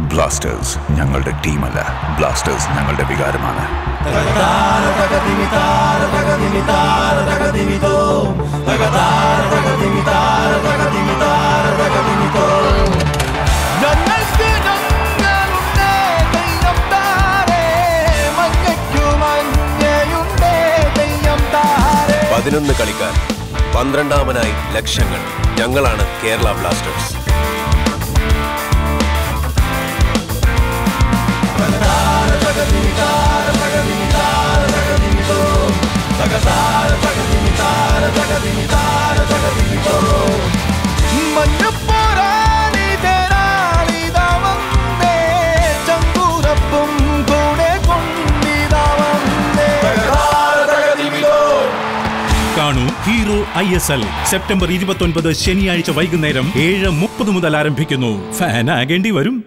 Blasters ഞങ്ങളുടെ ടീമല്ല Blasters ഞങ്ങളുടെ വികാരമാണ് ഞങ്ങൾക്ക് ഞങ്ങളുണ്ട് തെയ്യം താരേ മഞ്ഞയ്ക്കു മഞ്ഞയുണ്ട് തെയ്യം താരേ പതിനൊന്ന് കളിക്കാർ പന്ത്രണ്ടാമനായി ലക്ഷങ്ങൾ ഞങ്ങളാണ് കേരള ബ്ലാസ്റ്റേഴ്സ് മഞ്ഞപ്പോരാളി തേരാളിതാ വന്നേ ചങ്കൂരപ്പും കൂടെ കൊണ്ടിതാ വന്നേ കാണൂ hero I S L September ഇരുപത്തൊൻപത് ശനിയാഴ്ച വൈകുന്നേരം ഏഴ് മുപ്പത് മുതൽ ആരംഭിക്കുന്നു ഫാൻ ആകേണ്ടി വരും